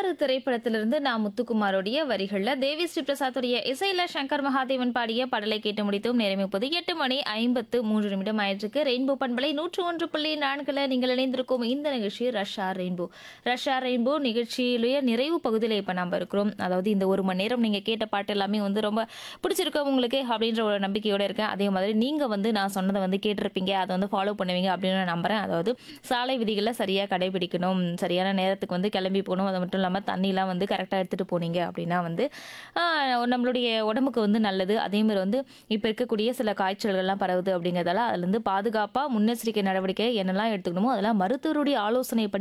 ஆறு திரைப்படத்திலிருந்து நான் முத்துக்குமாரோடைய வரிகள்ல தேவி ஸ்ரீ பிரசாத்துடைய இசையில சங்கர் மகாதேவன் பாடிய பாடலை கேட்டு முடித்தோம் நேரம் இப்போது எட்டு மணி ஐம்பத்து மூன்று நிமிடம் ஆயிற்றுக்கு ரெயின்போ பண்பலை நூற்று ஒன்று புள்ளி நான்குல நீங்கள் இணைந்திருக்கும் இந்த நிகழ்ச்சி ரஷ்யா ரெயின்போ ரஷ்யா ரெயின்போ நிகழ்ச்சியிலேயே நிறைவு பகுதியில் இப்போ நம்ம இருக்கிறோம் அதாவது இந்த ஒரு மணி நேரம் நீங்கள் கேட்ட பாட்டு எல்லாமே வந்து ரொம்ப பிடிச்சிருக்கோம் உங்களுக்கு அப்படின்ற ஒரு நம்பிக்கையோட இருக்கேன் அதே மாதிரி நீங்கள் வந்து நான் சொன்னதை வந்து கேட்டிருப்பீங்க அதை வந்து ஃபாலோ பண்ணுவீங்க அப்படின்னு நான் நம்புறேன் அதாவது சாலை விதிகளை சரியாக கடைபிடிக்கணும் சரியான நேரத்துக்கு வந்து கிளம்பி போகணும் அது மட்டும் இல்லாமல் தண்ணிலாம் வந்து கரெக்டாக எடுத்துகிட்டு போனீங்க அப்படின்னா வந்து ஆஹ், நம்மளுடைய உடம்புக்கு வந்து நல்லது அதே மாதிரி வந்து இப்போ இருக்கக்கூடிய சில காய்ச்சல்கள்லாம் பரவுது அப்படிங்கிறதால அதுலேருந்து பாதுகாப்பாக முன்னெச்சரிக்கை நடவடிக்கை என்னெல்லாம் எடுத்துக்கணுமோ அதெல்லாம் மருத்துவருடைய ஆலோசனைப்படி